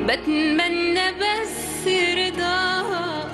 بتمنى بس رضاها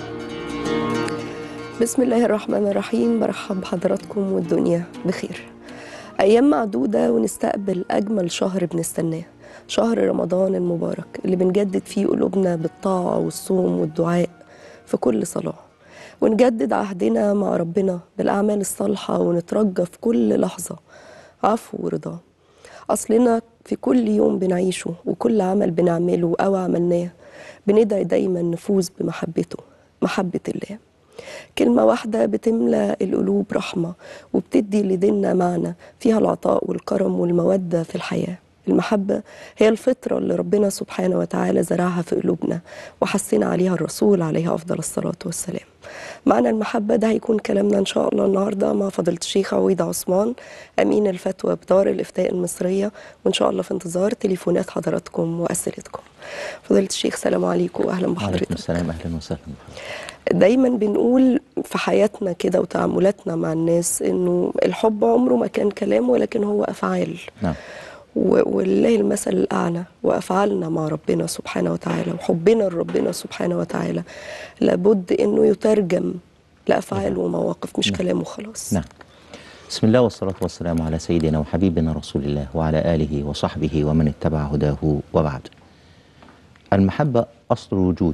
بسم الله الرحمن الرحيم برحب بحضراتكم والدنيا بخير أيام معدودة ونستقبل أجمل شهر بنستناه شهر رمضان المبارك اللي بنجدد فيه قلوبنا بالطاعة والصوم والدعاء في كل صلاة ونجدد عهدنا مع ربنا بالأعمال الصالحة ونترجى في كل لحظة عفو ورضاه أصلنا في كل يوم بنعيشه وكل عمل بنعمله أو عملناه بندعي دايما نفوز بمحبته محبة الله كلمة واحدة بتملى القلوب رحمة وبتدي لديننا معنى فيها العطاء والكرم والمودة في الحياة المحبة هي الفطرة اللي ربنا سبحانه وتعالى زرعها في قلوبنا وحسنا عليها الرسول عليه أفضل الصلاة والسلام معنى المحبة ده هيكون كلامنا إن شاء الله النهاردة مع فضيلة الشيخ عويدة عثمان أمين الفتوى بدار الإفتاء المصرية وإن شاء الله في انتظار تليفونات حضراتكم وأسئلتكم فضيلة الشيخ سلام عليكم وأهلا وعليكم بحضرتك السلام اهلا وسهلا دايما بنقول في حياتنا كده وتعاملاتنا مع الناس انه الحب عمره ما كان كلام ولكن هو افعال نعم و- ولله المثل الاعلى وافعالنا مع ربنا سبحانه وتعالى وحبنا لربنا سبحانه وتعالى لابد انه يترجم لافعال ومواقف مش كلام وخلاص نعم بسم الله والصلاة والسلام على سيدنا وحبيبنا رسول الله وعلى آله وصحبه ومن اتبع هداه وبعد المحبة أصل الوجود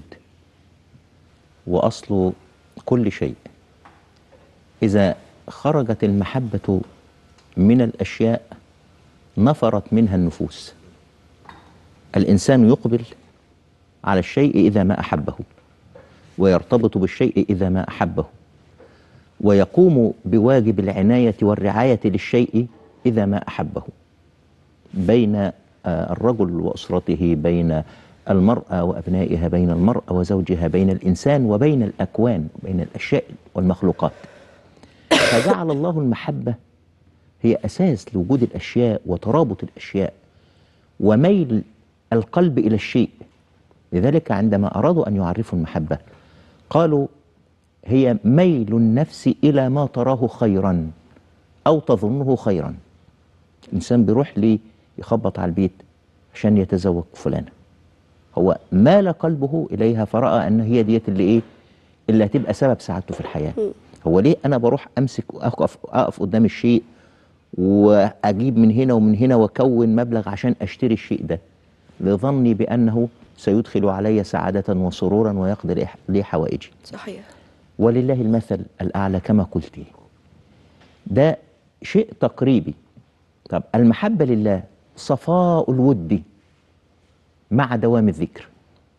وأصل كل شيء إذا خرجت المحبة من الأشياء نفرت منها النفوس الإنسان يقبل على الشيء إذا ما أحبه ويرتبط بالشيء إذا ما أحبه ويقوم بواجب العناية والرعاية للشيء إذا ما أحبه بين آه، الرجل وأسرته بين المرأة وأبنائها بين المرأة وزوجها بين الإنسان وبين الأكوان بين الأشياء والمخلوقات فجعل الله المحبة هي أساس لوجود الأشياء وترابط الأشياء وميل القلب إلى الشيء لذلك عندما أرادوا أن يعرفوا المحبة قالوا هي ميل النفس إلى ما تراه خيرا أو تظنه خيرا الإنسان بيروح لي يخبط على البيت عشان يتزوج فلانة هو مال قلبه إليها فرأى أن هي ديت اللي إيه اللي هتبقى سبب سعادته في الحياة هو ليه أنا بروح أمسك أقف, أقف قدام الشيء وأجيب من هنا ومن هنا وأكون مبلغ عشان أشتري الشيء ده لظني بأنه سيدخل علي سعادة وسرورا ويقضي لي- لي حوائجي صحيح ولله المثل الأعلى كما قلت ده شيء تقريبي طب المحبة لله صفاء الود مع دوام الذكر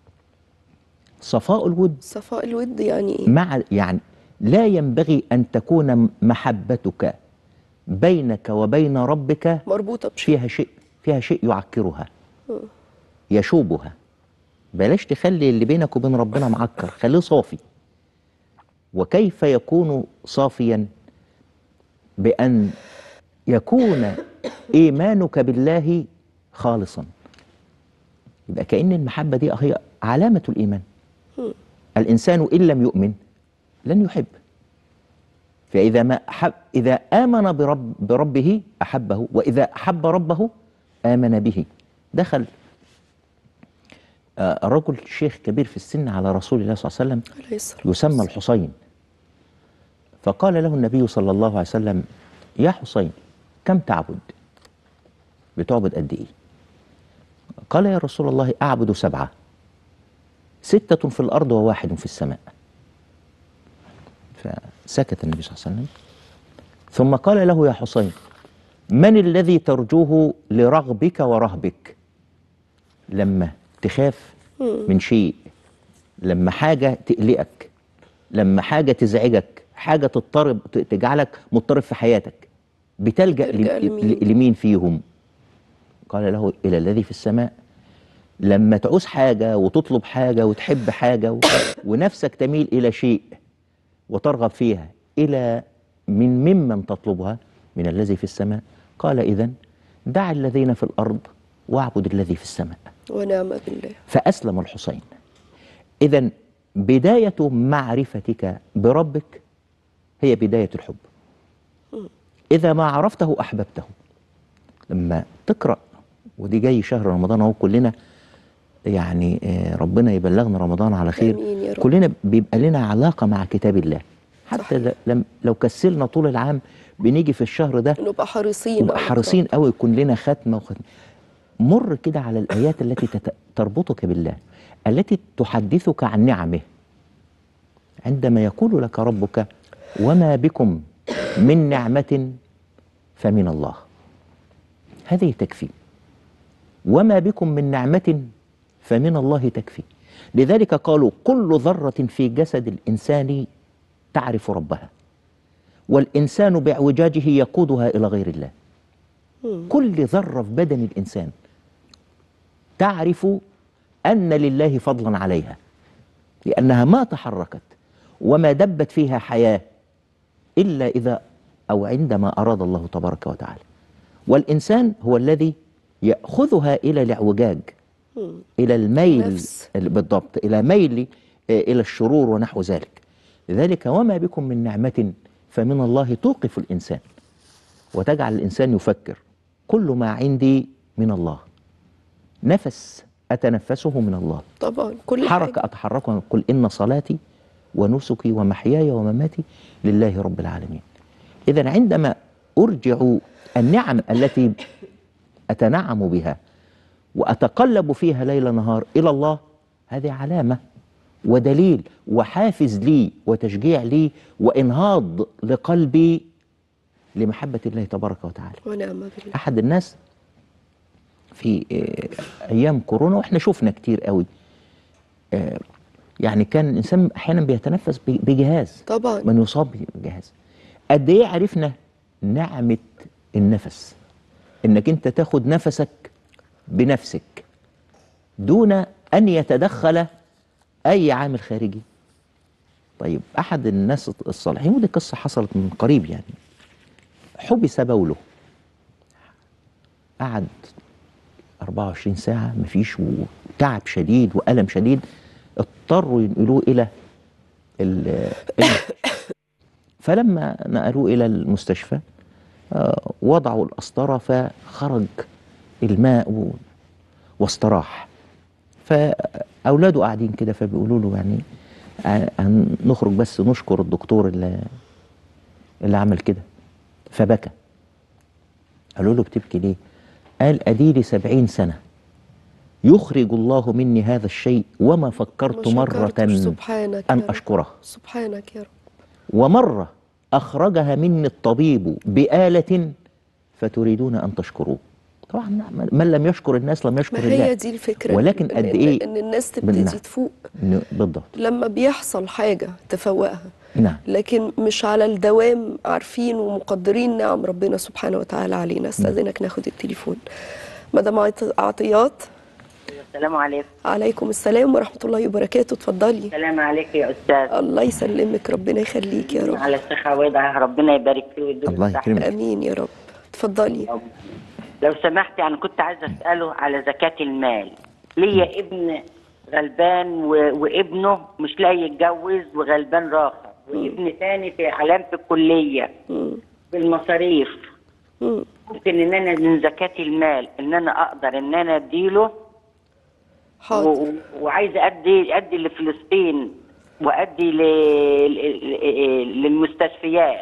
صفاء الود صفاء الود يعني ايه مع يعني لا ينبغي أن تكون محبتك بينك وبين ربك مربوطة بشيء فيها شيء فيها شيء يعكرها يشوبها بلاش تخلي اللي بينك وبين ربنا معكر خليه صافي وكيف يكون صافيا بأن يكون إيمانك بالله خالصا يبقى كأن المحبة دي هي علامة الإيمان الإنسان إن لم يؤمن لن يحب فإذا ما أحب إذا آمن برب بربه أحبه وإذا أحب ربه آمن به دخل آه، رجل شيخ كبير في السن على رسول الله صلى الله عليه وسلم عليه الصلاة يسمى الحسين فقال له النبي صلى الله عليه وسلم يا حسين كم تعبد بتعبد قد ايه قال يا رسول الله اعبد سبعه سته في الارض وواحد في السماء فسكت النبي صلى الله عليه وسلم ثم قال له يا حسين من الذي ترجوه لرغبك ورهبك لما تخاف من شيء لما حاجة تقلقك لما حاجة تزعجك حاجة تضطرب ت- تجعلك مضطرب في حياتك بتلجأ تلجأ لم- لمين؟ ل- لمين فيهم قال له إلى الذي في السماء لما تعوز حاجة وتطلب حاجة وتحب حاجة و... ونفسك تميل إلى شيء وترغب فيها إلى من ممن تطلبها من الذي في السماء قال إذن دع الذين في الأرض واعبد الذي في السماء ونعم بالله فأسلم الحسين إذا بداية معرفتك بربك هي بداية الحب إذا ما عرفته أحببته لما تقرأ ودي جاي شهر رمضان أهو كلنا يعني آه، ربنا يبلغنا رمضان على خير آمين يا رب. كلنا بيبقى لنا علاقه مع كتاب الله حتى صحيح. ل- لم لو كسلنا طول العام بنيجي في الشهر ده نبقى حريصين نبقى على حريصين قوي يكون لنا ختمه وختمه مر كده على الايات التي تت- تربطك بالله التي تحدثك عن نعمه عندما يقول لك ربك وما بكم من نعمه فمن الله هذه تكفي وما بكم من نعمه فمن الله تكفي لذلك قالوا كل ذره في جسد الانسان تعرف ربها والإنسان باعوجاجه يقودها إلى غير الله كل ذرة في بدن الإنسان تعرف أن لله فضلا عليها لأنها ما تحركت وما دبت فيها حياة إلا إذا أو عندما أراد الله تبارك وتعالى والإنسان هو الذي يأخذها إلى الاعوجاج إلى الميل نفس. بالضبط إلى ميل آه، إلى الشرور ونحو ذلك لذلك وما بكم من نعمة فمن الله توقف الإنسان وتجعل الإنسان يفكر كل ما عندي من الله نفس أتنفسه من الله طبعا كل حركة حاجة أتحركها قل إن صلاتي ونسكي ومحياي ومماتي لله رب العالمين إذا عندما أرجع النعم التي أتنعم بها وأتقلب فيها ليل نهار إلى الله هذه علامة ودليل وحافز لي وتشجيع لي وإنهاض لقلبي لمحبة الله تبارك وتعالى ونعم بالله احد الناس في آه، ايام كورونا واحنا شفنا كتير قوي آه، يعني كان الانسان احيانا بيتنفس ب- بجهاز طبعا من يصاب بجهاز قد ايه عرفنا نعمه النفس انك انت تاخد نفسك بنفسك دون ان يتدخل اي عامل خارجي طيب احد الناس الصالحين ودي قصه حصلت من قريب يعني حبس بوله قعد 24 ساعة مفيش وتعب شديد وألم شديد اضطروا ينقلوه إلى ال- ال- فلما نقلوه إلى المستشفى آه، وضعوا القسطرة فخرج الماء و- واستراح فأولاده قاعدين كده فبيقولوا له يعني آه، هنخرج بس نشكر الدكتور اللي, اللي عمل كده فبكى قالوا له بتبكي ليه قال أديلي سبعين سنة يخرج الله مني هذا الشيء وما فكرت ما مرة شكرتش. سبحانك أن يا رب. أشكره سبحانك يا رب ومرة أخرجها مني الطبيب بآلة فتريدون أن تشكروه طبعا نعم، من لم يشكر الناس لم يشكر ما الله هي دي الفكرة ولكن إن- قد إن- إيه ان الناس بالنعم. تبتدي تفوق ن- بالضبط لما بيحصل حاجة تفوقها نعم لكن مش على الدوام عارفين ومقدرين نعم ربنا سبحانه وتعالى علينا استاذنك ناخد التليفون مدام عط- عطيات السلام عليكم عليكم السلام ورحمة الله وبركاته اتفضلي السلام عليك يا استاذ الله يسلمك ربنا يخليك يا رب على الصحة والعافية ربنا يبارك فيه ويديله الله الصحة. يكرمك امين يا رب اتفضلي لو سمحت انا كنت عايزه اساله على زكاة المال ليا ابن غلبان و... وابنه مش لاقي يتجوز وغلبان راخر وابن تاني في علامة الكلية مم. بالمصاريف مم. ممكن ان انا من زكاة المال ان انا اقدر ان انا اديله حاضر و... وعايزه ادي ادي لفلسطين وادي ل... ل- للمستشفيات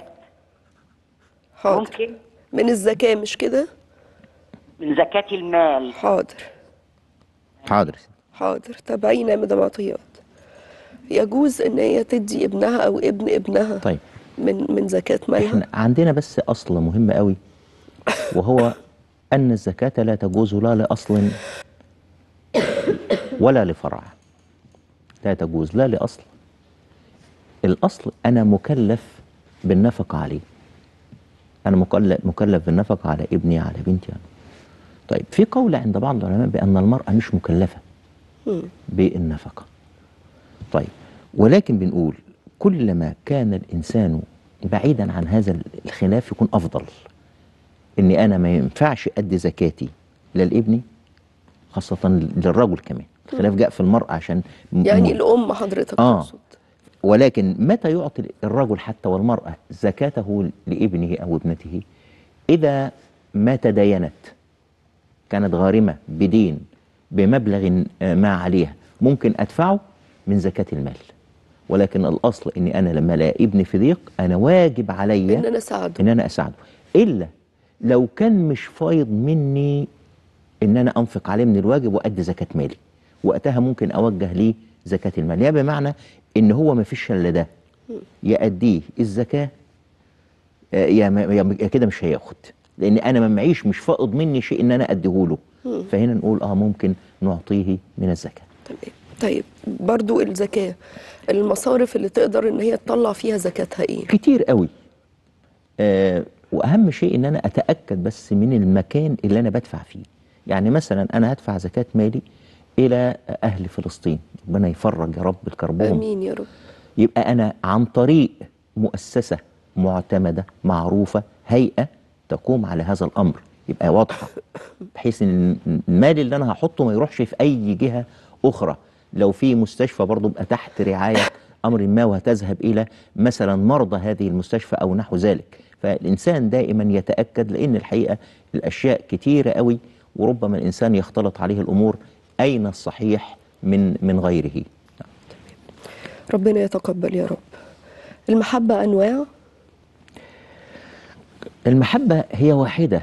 حاضر ممكن من الزكاة مش كده من زكاة المال حاضر حاضر حاضر تابعينا يا مدام عطيات يجوز ان هي تدي ابنها او ابن ابنها طيب من من زكاة مالها احنا عندنا بس أصل مهم قوي وهو أن الزكاة لا تجوز لا لأصل ولا لفرع لا تجوز لا لأصل الأصل أنا مكلف بالنفقة عليه أنا مكلف مكلف بالنفقة على ابني على بنتي طيب في قول عند بعض العلماء بأن المرأة مش مكلفة مم. بالنفقة طيب ولكن بنقول كلما كان الإنسان بعيدا عن هذا الخلاف يكون أفضل إني أنا ما ينفعش أدي زكاتي للابن خاصة للرجل كمان الخلاف جاء في المرأة عشان م- يعني م- الام حضرتك آه. تقصد ولكن متى يعطي الرجل حتى والمرأة زكاته لابنه أو ابنته إذا ما تداينت كانت غارمة بدين بمبلغ آه، ما عليها ممكن ادفعه من زكاه المال ولكن الاصل اني انا لما الاقي ابني في ضيق انا واجب عليا ان انا اساعده ان انا اساعده الا لو كان مش فايض مني ان انا انفق عليه من الواجب وادي زكاه مالي وقتها ممكن اوجه ليه زكاه المال يعني بمعنى ان هو ما فيش الا ده يأديه الزكاه آه، يا ما- يا يا كده مش هياخد لان انا ما معيش مش فائض مني شيء ان انا اديهوله فهنا نقول اه ممكن نعطيه من الزكاه تمام طيب برضو الزكاه المصارف اللي تقدر ان هي تطلع فيها زكاتها ايه كتير قوي آه واهم شيء ان انا اتاكد بس من المكان اللي انا بدفع فيه يعني مثلا انا هدفع زكاه مالي الى اهل فلسطين ربنا يفرج يا رب الكربهم امين يا رب يبقى انا عن طريق مؤسسه معتمده معروفه هيئه تقوم على هذا الامر يبقى واضحه بحيث ان المال اللي انا هحطه ما يروحش في اي جهه اخرى لو في مستشفى برضه يبقى تحت رعايه امر ما وهتذهب الى مثلا مرضى هذه المستشفى او نحو ذلك فالانسان دائما يتاكد لان الحقيقه الاشياء كتيره قوي وربما الانسان يختلط عليه الامور اين الصحيح من من غيره ربنا يتقبل يا رب المحبه انواع المحبة هي واحدة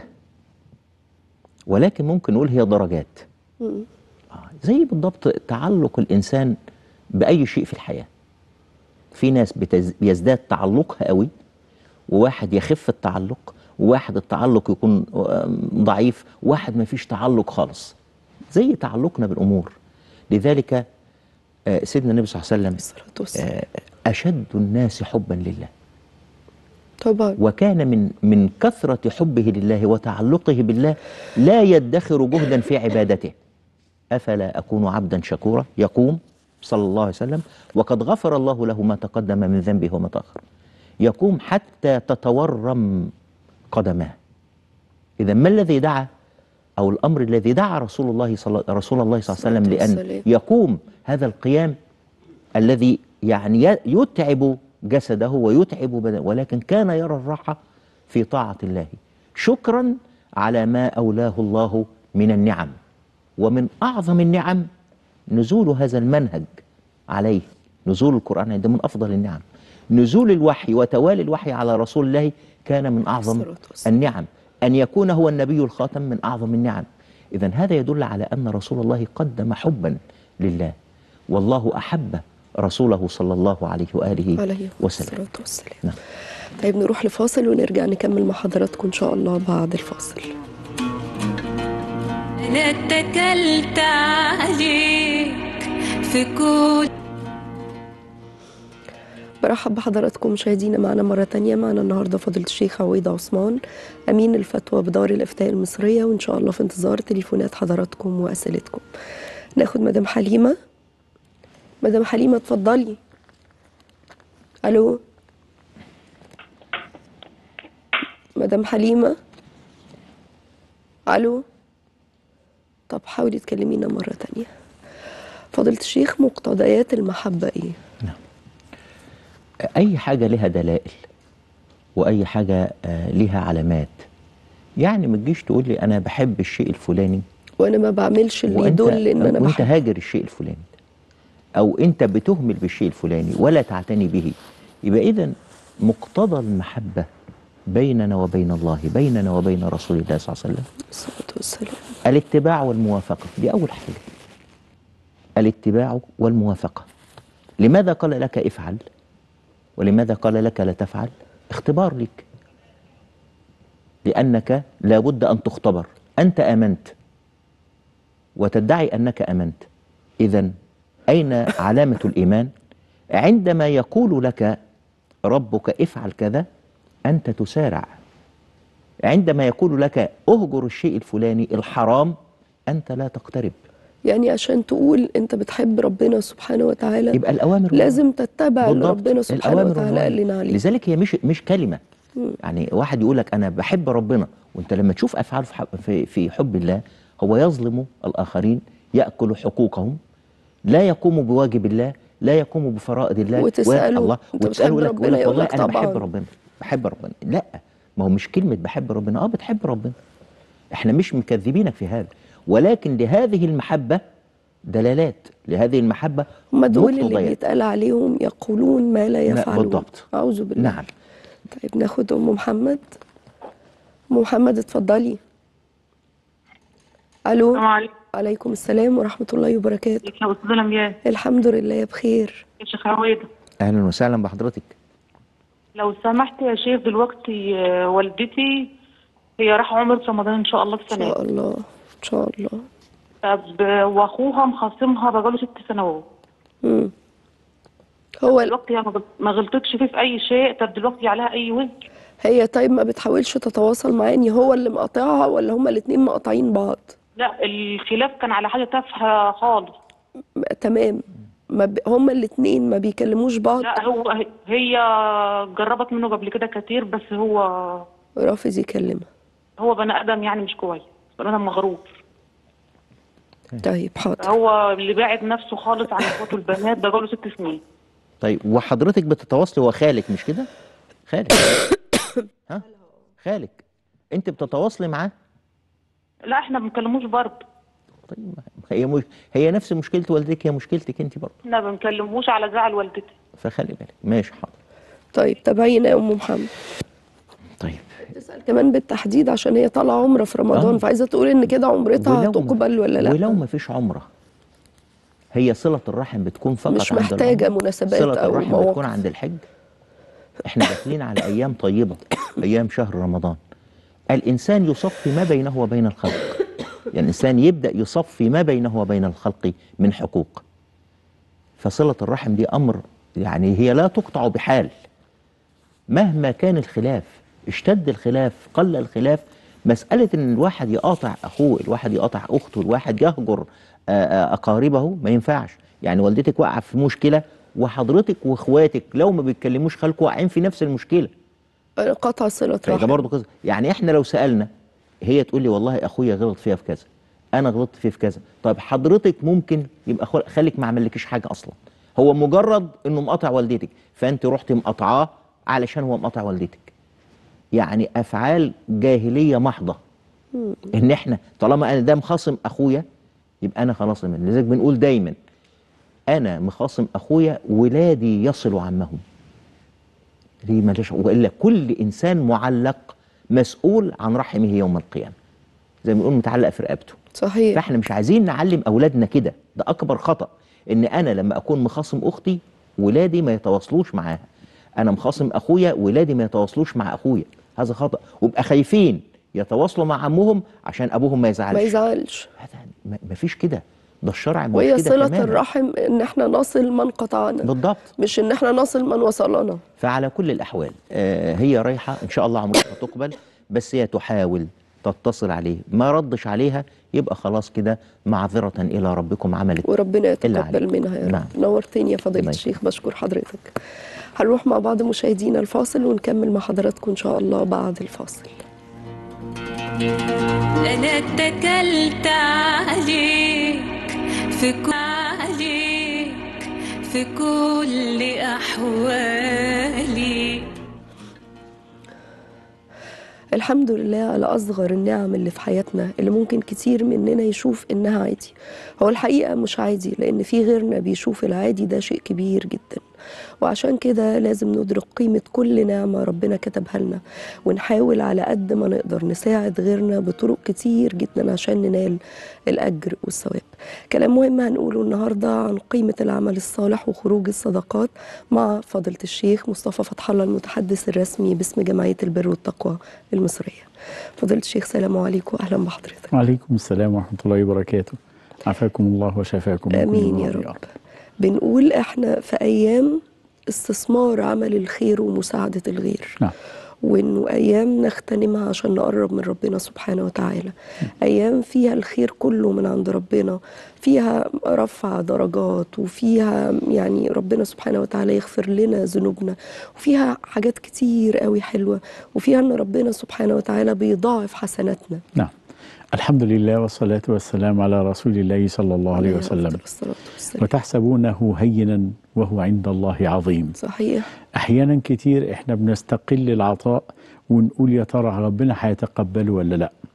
ولكن ممكن نقول هي درجات آه، زي بالضبط تعلق الإنسان بأي شيء في الحياة في ناس بتز... بيزداد تعلقها قوي وواحد يخف التعلق وواحد التعلق يكون آم، ضعيف وواحد ما فيش تعلق خالص زي تعلقنا بالأمور لذلك آه، سيدنا النبي صلى الله عليه وسلم الصلاه والسلام آه، أشد الناس حبا لله طبعا وكان من من كثرة حبه لله وتعلقه بالله لا يدخر جهدا في عبادته أفلا أكون عبدا شكورا يقوم صلى الله عليه وسلم وقد غفر الله له ما تقدم من ذنبه وما تأخر يقوم حتى تتورم قدماه إذا ما الذي دعا أو الأمر الذي دعا رسول الله صلى رسول الله صلى الله عليه وسلم الصلاة لأن والسلام. يقوم هذا القيام الذي يعني ي- يتعب جسده ويتعب بدنه ولكن كان يرى الراحة في طاعة الله شكرا على ما أولاه الله من النعم ومن أعظم النعم نزول هذا المنهج عليه نزول القرآن ده من أفضل النعم نزول الوحي وتوالي الوحي على رسول الله كان من أعظم الصلاة والسلام. النعم أن يكون هو النبي الخاتم من أعظم النعم إذا هذا يدل على أن رسول الله قدم حبا لله والله أحب رسوله صلى الله عليه وآله عليه وسلم الصلاه والسلام نعم. طيب نروح لفاصل ونرجع نكمل مع حضراتكم ان شاء الله بعد الفاصل أنا اتكلت عليك في كل برحب بحضراتكم مشاهدينا معنا مرة تانية معنا النهاردة فضيلة الشيخ عويدة عثمان أمين الفتوى بدار الإفتاء المصرية وإن شاء الله في انتظار تليفونات حضراتكم وأسئلتكم ناخد مدام حليمة مدام حليمة اتفضلي ألو مدام حليمة ألو طب حاولي تكلمينا مرة تانية فضيلة الشيخ مقتضيات المحبة إيه؟ أي حاجة لها دلائل وأي حاجة آه، لها علامات يعني ما تجيش تقول لي أنا بحب الشيء الفلاني وانا ما بعملش اللي وأنت- يدل ان انا وأنت بحب هاجر الشيء الفلاني أو أنت بتهمل بالشيء الفلاني ولا تعتني به يبقى إذا مقتضى المحبة بيننا وبين الله بيننا وبين رسول الله صلى الله عليه وسلم الصلاة والسلام الاتباع والموافقة دي أول حاجة الاتباع والموافقة لماذا قال لك افعل ولماذا قال لك لا تفعل اختبار لك لأنك لابد أن تختبر أنت آمنت وتدعي أنك آمنت إذا أين علامة الإيمان عندما يقول لك ربك افعل كذا أنت تسارع عندما يقول لك اهجر الشيء الفلاني الحرام أنت لا تقترب يعني عشان تقول انت بتحب ربنا سبحانه وتعالى يبقى الأوامر لازم تتبع اللي بالضبط. ربنا سبحانه الأوامر وتعالى والنواهي. قال لنا عليه لذلك هي مش مش كلمه يعني واحد يقول لك انا بحب ربنا وانت لما تشوف افعاله في حب- في في حب الله هو يظلم الاخرين ياكل حقوقهم لا يقوم بواجب الله لا يقوم بفرائض الله وتسأله، الله أنت وتساله بتحب يقول لك ربنا؟ يقول لك يقول والله لك انا طبعاً. بحب ربنا بحب ربنا لا ما هو مش كلمه بحب ربنا اه بتحب ربنا احنا مش مكذبينك في هذا ولكن لهذه المحبة دلالات لهذه المحبة هم دول اللي مقتضيات. بيتقال عليهم يقولون ما لا لا، يفعلون بالضبط. أعوذ بالله نعم طيب ناخد أم محمد أم محمد اتفضلي ألو السلام عليكم عليكم السلام ورحمة الله وبركاته ازيك يا استاذه لمياء الحمد لله بخير يا شيخ عويده أهلا وسهلا بحضرتك لو سمحت يا شيخ دلوقتي آه، والدتي هي راح عمر في رمضان ان شاء الله إن السنه شاء دي. الله إن شاء الله طب آه، واخوها مخاصمها بقاله ست سنوات مم. هو ال- دلوقتي هي ما غلط- ما غلطتش فيه في اي شيء طب دلوقتي عليها اي وزن هي طيب ما بتحاولش تتواصل معاه ان هو اللي مقاطعها ولا هما الاتنين مقاطعين بعض لا الخلاف كان على حاجه تافهه خالص م- تمام ما ب... هما الاتنين ما بيكلموش بعض لا هو هي جربت منه قبل كده كتير بس هو رافض يكلمها هو بني ادم يعني مش كويس بني ادم مغرور طيب حاضر هو اللي باعد نفسه خالص عن اخواته البنات بقاله ست سنين طيب وحضرتك بتتواصلي هو خالك مش كده؟ خالك ها؟ خالك أنت بتتواصلي معاه؟ لا احنا ما بنكلموش برضه طيب ما- هي مش هي نفس مشكلة والدتك هي مشكلتك أنت برضه احنا ما بنكلموش على زعل والدتي فخلي بالك ماشي حاضر طيب تابعينا يا ام محمد طيب تسال كمان بالتحديد عشان هي طالعه عمره في رمضان آه. فعايزه تقول ان كده عمرتها ولو ما- هتقبل ولا لا ولو ما فيش عمرة هي صلة الرحم بتكون فقط مش عند محتاجة العمرة. مناسبات صلة أو الرحم مواقف. بتكون عند الحج احنا داخلين على أيام طيبة أيام شهر رمضان الإنسان يصفي ما بينه وبين الخلق يعني الإنسان يبدأ يصفي ما بينه وبين الخلق من حقوق فصلة الرحم دي أمر يعني هي لا تقطع بحال مهما كان الخلاف اشتد الخلاف قل الخلاف مسألة ان الواحد يقاطع اخوه الواحد يقاطع اخته الواحد يهجر آه، آه، اقاربه ما ينفعش يعني والدتك واقعة في مشكلة وحضرتك واخواتك لو ما بيتكلموش خالكوا واقعين في نفس المشكلة قطع صله فده رحم برضه كذا يعني احنا لو سألنا هي تقول لي والله اخويا غلط فيها في كذا انا غلطت فيه في كذا طيب حضرتك ممكن يبقى خل- خليك ما عملكيش حاجه اصلا هو مجرد انه مقاطع والدتك فانت رحت مقاطعاه علشان هو مقاطع والدتك يعني افعال جاهليه محضه ان احنا طالما انا ده مخاصم اخويا يبقى انا خلاص من لذلك بنقول دايما انا مخاصم اخويا ولادي يصلوا عمهم دي مالهاش والا كل انسان معلق مسؤول عن رحمه يوم القيامه زي ما بنقول متعلق في رقبته صحيح فاحنا مش عايزين نعلم اولادنا كده ده اكبر خطا ان انا لما اكون مخاصم اختي ولادي ما يتواصلوش معاها انا مخاصم اخويا ولادي ما يتواصلوش مع اخويا هذا خطا ويبقى خايفين يتواصلوا مع عمهم عشان ابوهم ما يزعلش ما يزعلش هذا ما ما فيش كده ده الشرع ما وهي كده صله تماماً. الرحم ان احنا نصل من قطعنا بالضبط مش ان احنا نصل من وصلنا فعلى كل الأحوال آه، هي رايحة إن شاء الله عمرها تقبل بس هي تحاول تتصل عليه ما ردش عليها يبقى خلاص كده معذرة إلى ربكم عملت وربنا إلا يتقبل عليك. منها يا رب نعم. نورتني يا فضيلة الله الشيخ بشكر حضرتك هنروح مع بعض مشاهدينا الفاصل ونكمل مع حضراتكم إن شاء الله بعد الفاصل أنا اتكلت عليك في كل عليك في كل أحوالي الحمد لله على أصغر النعم اللي في حياتنا اللي ممكن كتير مننا يشوف إنها عادي هو الحقيقة مش عادي لأن في غيرنا بيشوف العادي ده شيء كبير جدا وعشان كده لازم ندرك قيمة كل نعمة ربنا كتبها لنا ونحاول على قد ما نقدر نساعد غيرنا بطرق كتير جدا عشان ننال الأجر والثواب كلام مهم هنقوله النهاردة عن قيمة العمل الصالح وخروج الصدقات مع فضيلة الشيخ مصطفى فتح الله المتحدث الرسمي باسم جمعية البر والتقوى المصرية فضيلة الشيخ سلام عليكم أهلا بحضرتك وعليكم السلام ورحمة الله وبركاته عافاكم الله وشفاكم من كل آمين يا مرض رب بنقول احنا في أيام استثمار عمل الخير ومساعدة الغير نعم وانه ايام نغتنمها عشان نقرب من ربنا سبحانه وتعالى ايام فيها الخير كله من عند ربنا فيها رفع درجات وفيها يعني ربنا سبحانه وتعالى يغفر لنا ذنوبنا وفيها حاجات كتير قوي حلوه وفيها ان ربنا سبحانه وتعالى بيضاعف حسناتنا نعم الحمد لله والصلاة والسلام على رسول الله صلى الله عليه عليه وسلم أفضل الصلاه والسلام وتحسبونه هينا وهو عند الله عظيم صحيح أحيانا كتير إحنا بنستقل العطاء ونقول يا ترى ربنا هيتقبله ولا لا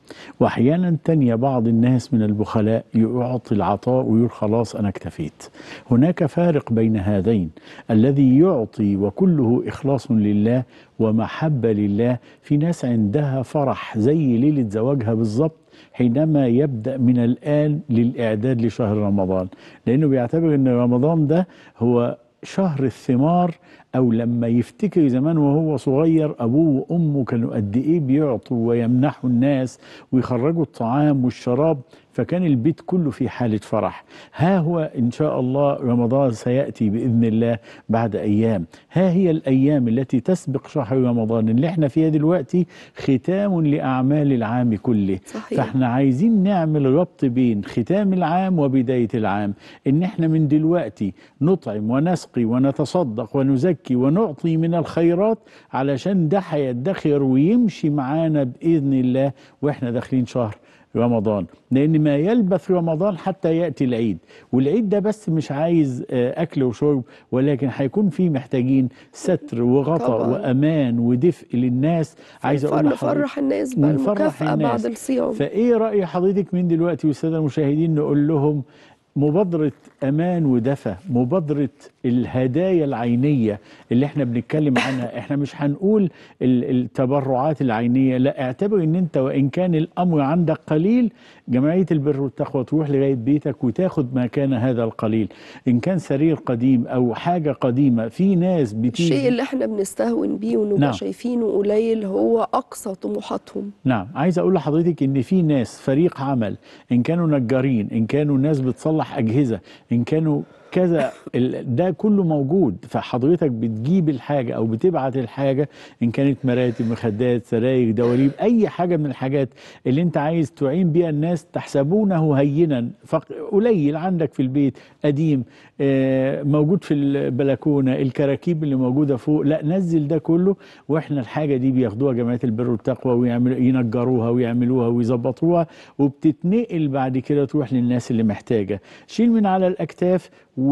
واحيانا تانية بعض الناس من البخلاء يعطي العطاء ويقول خلاص انا اكتفيت هناك فارق بين هذين الذي يعطي وكله اخلاص لله ومحبه لله في ناس عندها فرح زي ليله زواجها بالظبط حينما يبدا من الان للاعداد لشهر رمضان لانه بيعتبر ان رمضان ده هو شهر الثمار او لما يفتكر زمان وهو صغير ابوه وامه كانوا قد ايه بيعطوا ويمنحوا الناس ويخرجوا الطعام والشراب فكان البيت كله في حاله فرح ها هو ان شاء الله رمضان سياتي باذن الله بعد ايام ها هي الايام التي تسبق شهر رمضان اللي احنا فيها دلوقتي ختام لاعمال العام كله صحيح. فاحنا عايزين نعمل ربط بين ختام العام وبدايه العام ان احنا من دلوقتي نطعم ونسقي ونتصدق ونزكي ونعطي من الخيرات علشان ده هيدخر ويمشي معانا باذن الله واحنا داخلين شهر رمضان لان ما يلبث رمضان حتى ياتي العيد والعيد ده بس مش عايز آه، اكل وشرب ولكن هيكون فيه محتاجين ستر وغطاء طبعاً. وامان ودفء للناس عايز اقول لحضرتك نفرح الناس بقى ونفرح المكافأة الناس. بعد الصيام فايه راي حضرتك من دلوقتي والساده المشاهدين نقول لهم مبادرة أمان ودفى مبادرة الهدايا العينية اللي احنا بنتكلم عنها احنا مش هنقول ال- التبرعات العينية لا اعتبر ان انت وان كان الامر عندك قليل جمعية البر والتقوى تروح لغاية بيتك وتاخد ما كان هذا القليل ان كان سرير قديم او حاجة قديمة في ناس بتيجي الشيء اللي احنا بنستهون بيه ونبقى نعم. شايفينه قليل هو اقصى طموحاتهم نعم عايز اقول لحضرتك ان في ناس فريق عمل ان كانوا نجارين ان كانوا ناس بتصلح اجهزه ان كانوا كذا ال- ده كله موجود فحضرتك بتجيب الحاجه او بتبعت الحاجه ان كانت مراتب مخدات سراير دواليب اي حاجه من الحاجات اللي انت عايز تعين بيها الناس تحسبونه هينا فق- قليل عندك في البيت قديم آه، موجود في البلكونه الكراكيب اللي موجوده فوق لا نزل ده كله واحنا الحاجه دي بياخدوها جمعيه البر والتقوى ويعملوا ينجروها ويعملوها ويظبطوها وبتتنقل بعد كده تروح للناس اللي محتاجه شيل من على الاكتاف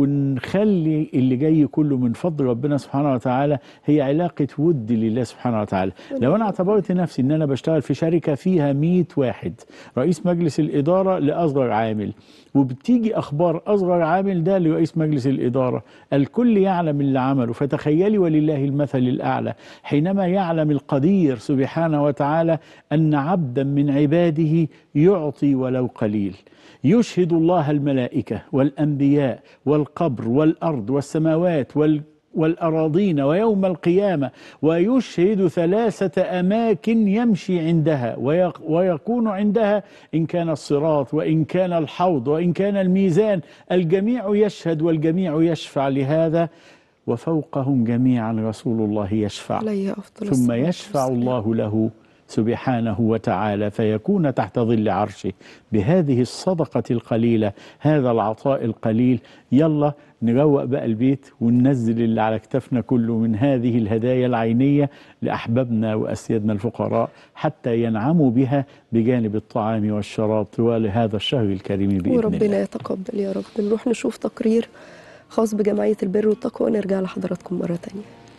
ونخلي اللي جاي كله من فضل ربنا سبحانه وتعالى هي علاقه ود لله سبحانه وتعالى لو انا اعتبرت نفسي ان انا بشتغل في شركه فيها 100 واحد رئيس مجلس الاداره لاصغر عامل وبتيجي اخبار اصغر عامل ده لرئيس مجلس الاداره الكل يعلم اللي عمله فتخيلي ولله المثل الاعلى حينما يعلم القدير سبحانه وتعالى ان عبدا من عباده يعطي ولو قليل يشهد الله الملائكه والانبياء والقبر والارض والسماوات وال والأراضين ويوم القيامة ويشهد ثلاثة أماكن يمشي عندها ويق- ويكون عندها إن كان الصراط وإن كان الحوض وإن كان الميزان الجميع يشهد والجميع يشفع لهذا وفوقهم جميعا رسول الله يشفع عليه افضل ثم الصلاة يشفع والسلام. الله له سبحانه وتعالى فيكون تحت ظل عرشه بهذه الصدقة القليلة هذا العطاء القليل يلا نروق بقى البيت وننزل اللي على كتفنا كله من هذه الهدايا العينية لأحبابنا وأسيادنا الفقراء حتى ينعموا بها بجانب الطعام والشراب طوال هذا الشهر الكريم بإذن الله وربنا يتقبل يا رب نروح نشوف تقرير خاص بجمعية البر والتقوى ونرجع لحضراتكم مرة تانية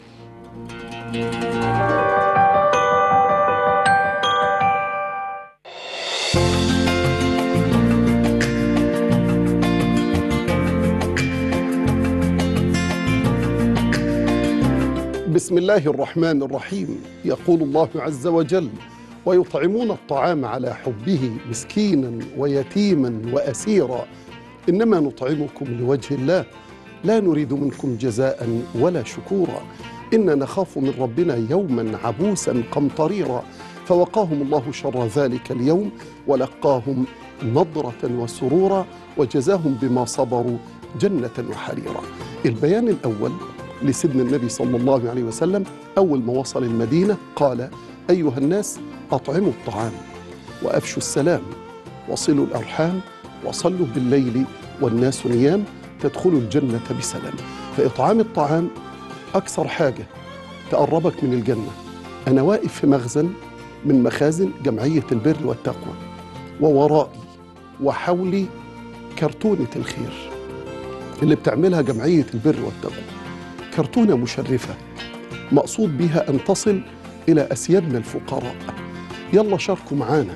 بسم الله الرحمن الرحيم يقول الله عز وجل ويطعمون الطعام على حبه مسكينا ويتيما واسيرا انما نطعمكم لوجه الله لا نريد منكم جزاء ولا شكورا انا نخاف من ربنا يوما عبوسا قمطريرا فوقاهم الله شر ذلك اليوم ولقاهم نضره وسرورا وجزاهم بما صبروا جنه وحريرا البيان الاول لسيدنا النبي صلى الله عليه وسلم أول ما وصل المدينة قال أيها الناس أطعموا الطعام وأفشوا السلام وصلوا الأرحام وصلوا بالليل والناس نيام تدخلوا الجنة بسلام فإطعام الطعام أكثر حاجة تقربك من الجنة أنا واقف في مخزن من مخازن جمعية البر والتقوى وورائي وحولي كرتونة الخير اللي بتعملها جمعية البر والتقوى كرتونة مشرفة مقصود بها أن تصل إلى أسيادنا الفقراء يلا شاركوا معانا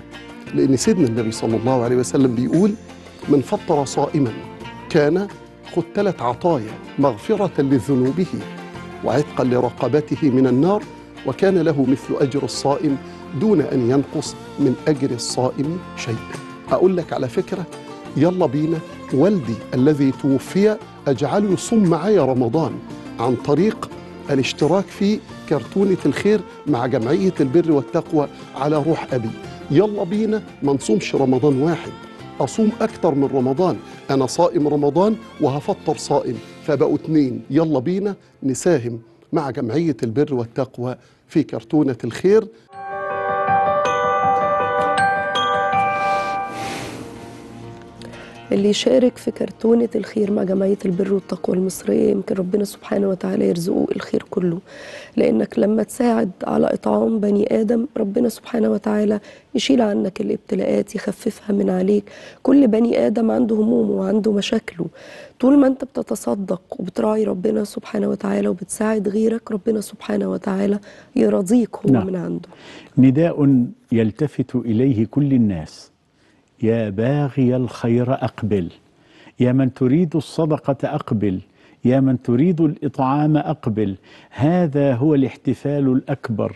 لأن سيدنا النبي صلى الله عليه وسلم بيقول من فطر صائما كان خد ثلاث عطايا مغفرة لذنوبه وعتقا لرقبته من النار وكان له مثل أجر الصائم دون أن ينقص من أجر الصائم شيء أقول لك على فكرة يلا بينا والدي الذي توفي أجعله يصوم معايا رمضان عن طريق الاشتراك في كرتونة الخير مع جمعية البر والتقوى على روح أبي يلا بينا ما نصومش رمضان واحد أصوم أكتر من رمضان أنا صائم رمضان وهفطر صائم فبقوا اتنين يلا بينا نساهم مع جمعية البر والتقوى في كرتونة الخير اللي يشارك في كرتونة الخير مع جمعية البر والتقوى المصرية يمكن ربنا سبحانه وتعالى يرزقه الخير كله لأنك لما تساعد على إطعام بني آدم ربنا سبحانه وتعالى يشيل عنك الابتلاءات يخففها من عليك كل بني آدم عنده همومه وعنده مشاكله طول ما أنت بتتصدق وبتراعي ربنا سبحانه وتعالى وبتساعد غيرك ربنا سبحانه وتعالى يرضيك هو نعم. من عنده نداء يلتفت اليه كل الناس يا باغي الخير اقبل يا من تريد الصدقه اقبل يا من تريد الاطعام اقبل هذا هو الاحتفال الاكبر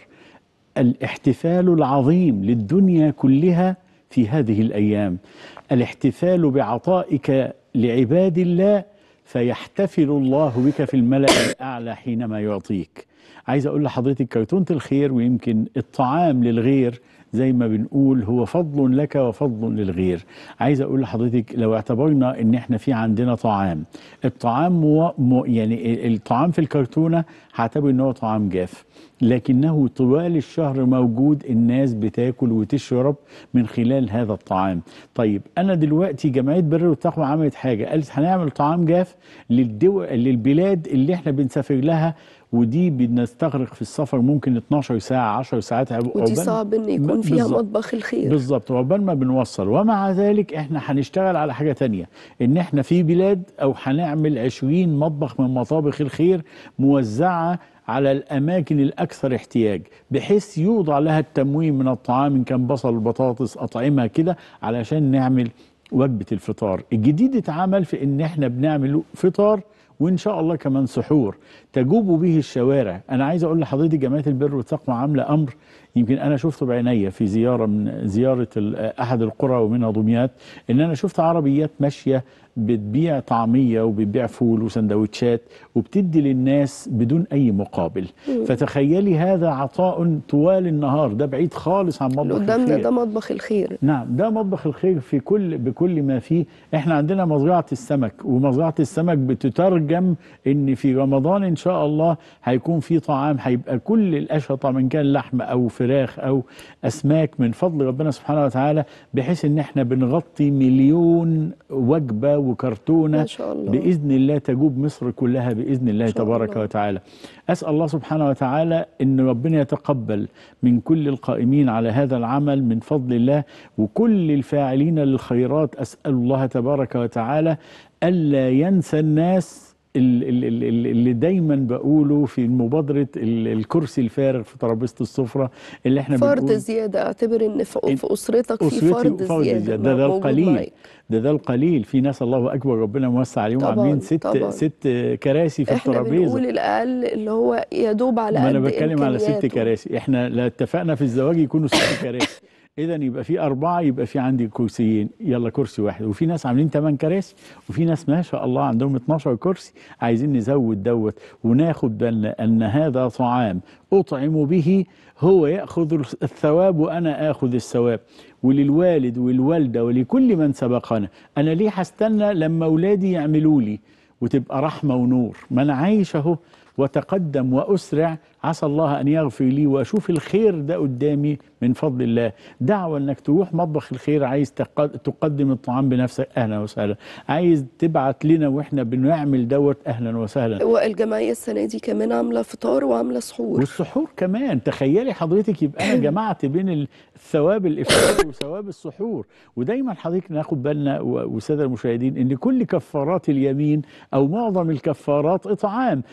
الاحتفال العظيم للدنيا كلها في هذه الايام الاحتفال بعطائك لعباد الله فيحتفل الله بك في الملا الاعلى حينما يعطيك عايز اقول لحضرتك كرتونه الخير ويمكن الطعام للغير زي ما بنقول هو فضل لك وفضل للغير عايز اقول لحضرتك لو اعتبرنا ان احنا في عندنا طعام الطعام مو مو يعني الطعام في الكرتونه هعتبر ان هو طعام جاف لكنه طوال الشهر موجود الناس بتاكل وتشرب من خلال هذا الطعام طيب انا دلوقتي جمعيه بر والتقوى عملت حاجه قالت هنعمل طعام جاف للدول للبلاد اللي احنا بنسافر لها ودي بنستغرق في السفر ممكن 12 ساعه 10 ساعات ودي عقبال- صعب ان يكون فيها بالظبط. مطبخ الخير بالظبط وعقبال ما بنوصل ومع ذلك احنا هنشتغل على حاجة تانية ان احنا في بلاد او هنعمل 20 مطبخ من مطابخ الخير موزعة على الأماكن الأكثر احتياج بحيث يوضع لها التموين من الطعام إن كان بصل بطاطس أطعمة كده علشان نعمل وجبة الفطار الجديد اتعمل في إن احنا بنعمل فطار وان شاء الله كمان سحور تجوب به الشوارع انا عايز اقول لحضرتك جمعيه البر والتقوى عامله امر يمكن انا شفته بعينيا في زياره من زياره ال- احد القرى ومنها دمياط ان انا شفت عربيات ماشيه بتبيع طعميه وبتبيع فول وسندوتشات وبتدي للناس بدون اي مقابل فتخيلي هذا عطاء طوال النهار ده بعيد خالص عن اللي مطبخ قدامنا الخير ده مطبخ الخير نعم ده مطبخ الخير في كل بكل ما فيه احنا عندنا مزرعة السمك ومزرعة السمك بتترجم ان في رمضان ان شاء الله هيكون في طعام هيبقى كل الاشرطة من كان لحم او فراخ او اسماك من فضل ربنا سبحانه وتعالى بحيث ان احنا بنغطي مليون وجبة وكرتونة ما شاء الله. بإذن الله تجوب مصر كلها بإذن الله شاء تبارك الله. وتعالى أسأل الله سبحانه وتعالى أن ربنا يتقبل من كل القائمين على هذا العمل من فضل الله وكل الفاعلين للخيرات أسأل الله تبارك وتعالى ألا ينسى الناس ال- ال- ال- ال- اللي دايما بقوله في مبادرة ال- الكرسي الفارغ في ترابيزة السفرة اللي احنا فرد بنقول زيادة اعتبر ان في في اسرتك في أسرتي فرد وفرد زيادة ده ده موجود القليل معاك. ده ده القليل في ناس الله اكبر ربنا موسع عليهم طبعاً، عاملين ست طبعاً. ست كراسي في احنا الترابيزه بنقول الاقل اللي هو يا دوب على ما قد انا بتكلم على ست إمكانياته. كراسي احنا لا اتفقنا في الزواج يكونوا ست كراسي اذا يبقى في اربعه يبقى في عندي كرسيين يلا كرسي واحد وفي ناس عاملين 8 كراسي وفي ناس ما شاء الله عندهم 12 كرسي عايزين نزود دوت وناخد بالنا ان هذا طعام اطعم به هو ياخذ الثواب وانا اخذ الثواب وللوالد والوالده ولكل من سبقنا انا ليه هستنى لما اولادي يعملوا لي وتبقى رحمه ونور ما انا عايش اهو وتقدم واسرع عسى الله ان يغفر لي واشوف الخير ده قدامي من فضل الله دعوه انك تروح مطبخ الخير عايز تق- تقدم الطعام بنفسك اهلا وسهلا عايز تبعت لنا واحنا بنعمل دوت اهلا وسهلا والجمعية السنة دي كمان عاملة فطار وعاملة سحور والسحور كمان تخيلي حضرتك يبقى انا جمعت بين الثواب الافطار وثواب السحور ودايما حضرتك ناخد بالنا و- والساده المشاهدين ان كل كفارات اليمين او معظم الكفارات اطعام فليه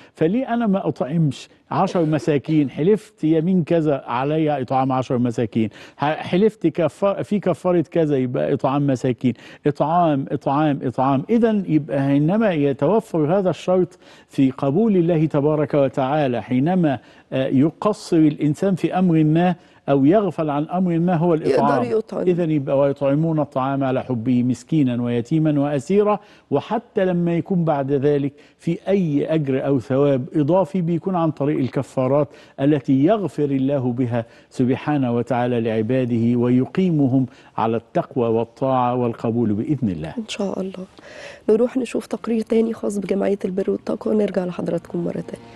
انا ما اطعمش عشر مساكين حلفت يمين كذا عليا اطعام عشر مساكين ح- حلفت كفار في كفاره كذا يبقى اطعام مساكين اطعام اطعام اطعام اذا يبقى حينما يتوفر هذا الشرط في قبول الله تبارك وتعالى حينما آه، يقصر الانسان في امر ما او يغفل عن امر ما هو الاطعام يقدر يطعم. اذا يبقى ويطعمون الطعام على حبه مسكينا ويتيما واسيرا وحتى لما يكون بعد ذلك في اي اجر او ثواب اضافي بيكون عن طريق الكفارات التي يغفر الله بها سبحانه وتعالى لعباده ويقيمهم على التقوى والطاعه والقبول باذن الله ان شاء الله نروح نشوف تقرير تاني خاص بجمعيه البر والتقوى ونرجع لحضراتكم مره تانية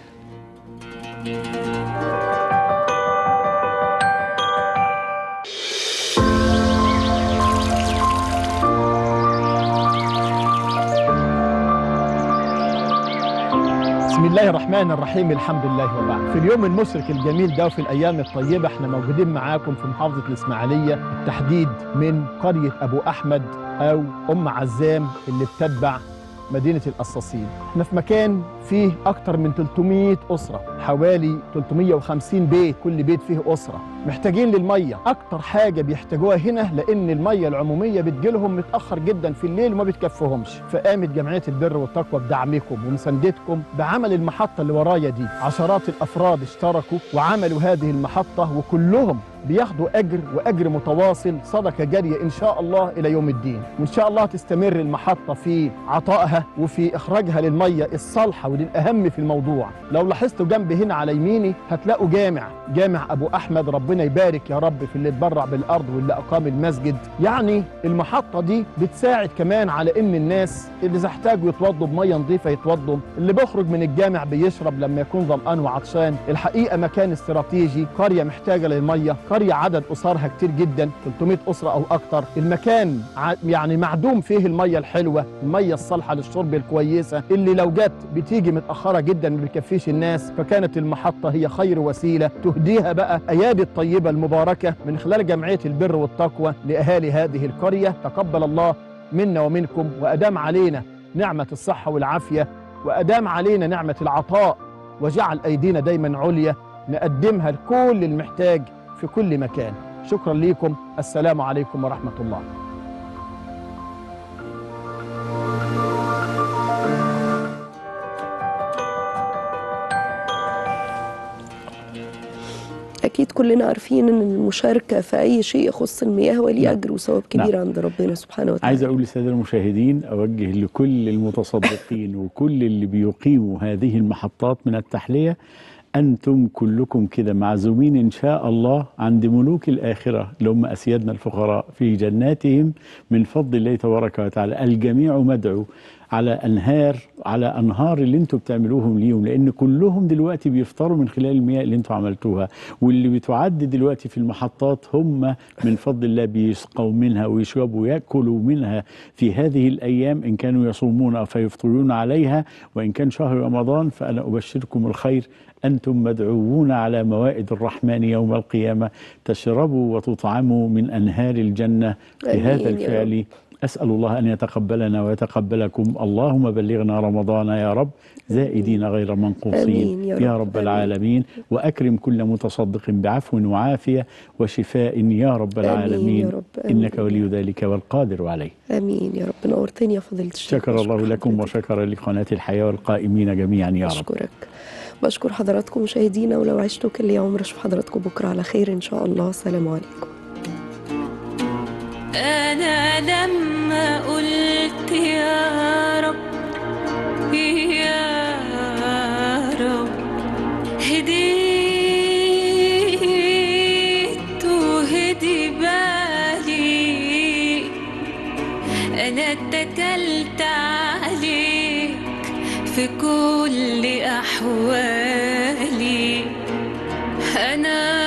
بسم الله الرحمن الرحيم الحمد لله وبعد في اليوم المشرق الجميل ده وفي الايام الطيبه احنا موجودين معاكم في محافظه الاسماعيليه التحديد من قريه ابو احمد او ام عزام اللي بتتبع مدينه القصاصين احنا في مكان فيه اكتر من 300 اسره حوالي 350 بيت كل بيت فيه اسره محتاجين للميه اكتر حاجه بيحتاجوها هنا لان الميه العموميه بتجيلهم متاخر جدا في الليل وما بتكفيهمش فقامت جمعيه البر والتقوى بدعمكم ومساندتكم بعمل المحطه اللي ورايا دي عشرات الافراد اشتركوا وعملوا هذه المحطه وكلهم بياخدوا اجر واجر متواصل صدقه جاريه ان شاء الله الى يوم الدين وان شاء الله تستمر المحطه في عطائها وفي اخراجها للميه الصالحه ودي الاهم في الموضوع لو لاحظتوا جنبي هنا على يميني هتلاقوا جامع جامع ابو احمد ربنا يبارك يا رب في اللي اتبرع بالارض واللي اقام المسجد يعني المحطه دي بتساعد كمان على ان الناس اللي إذا احتاجوا يتوضوا بميه نظيفه يتوضوا اللي بيخرج من الجامع بيشرب لما يكون ظمآن وعطشان الحقيقه مكان استراتيجي قريه محتاجه للميه قريه عدد اسرها كتير جدا 300 اسره او اكتر المكان ع- يعني معدوم فيه الميه الحلوه الميه الصالحه للشرب الكويسه اللي لو جت بتيجي متاخره جدا ما بتكفيش الناس فكانت المحطه هي خير وسيله تهديها بقى ايادي الطيبه المباركه من خلال جمعيه البر والتقوى لاهالي هذه القريه تقبل الله منا ومنكم وادام علينا نعمه الصحه والعافيه وادام علينا نعمه العطاء وجعل ايدينا دايما عليا نقدمها لكل المحتاج في كل مكان شكرا لكم السلام عليكم ورحمه الله اكيد كلنا عارفين ان المشاركه في اي شيء يخص المياه وليه اجر وثواب كبير عند ربنا سبحانه وتعالى عايز اقول للساده المشاهدين اوجه لكل المتصدقين وكل اللي بيقيموا هذه المحطات من التحليه انتم كلكم كده معزومين ان شاء الله عند ملوك الاخره اللي هم اسيادنا الفقراء في جناتهم من فضل الله تبارك وتعالى الجميع مدعو على انهار على انهار اللي انتم بتعملوهم ليهم لان كلهم دلوقتي بيفطروا من خلال المياه اللي انتم عملتوها واللي بتعد دلوقتي في المحطات هم من فضل الله بيسقوا منها ويشربوا وياكلوا منها في هذه الايام ان كانوا يصومون او فيفطرون عليها وان كان شهر رمضان فانا ابشركم الخير انتم مدعوون على موائد الرحمن يوم القيامه تشربوا وتطعموا من انهار الجنه آمين بهذا يا الفعل أسأل الله أن يتقبلنا ويتقبلكم اللهم بلغنا رمضان يا رب زائدين غير منقوصين آمين يا يا رب. رب آمين. العالمين وأكرم كل متصدق بعفو وعافية وشفاء يا رب آمين يا العالمين رب. آمين. إنك ولي ذلك والقادر عليه امين يا رب نورتني يا فضيله الشيخ شكر الله بشكر لكم حضرتك. وشكر لقناة الحياة والقائمين جميعا يا رب بشكرك بشكر حضراتكم مشاهدينا ولو عشتوا كل يوم اشوف حضراتكم بكره على خير ان شاء الله السلام عليكم أنا لما قلت يا رب يا رب هديت وهدي بالي أنا اتكلت عليك في كل أحوالي أنا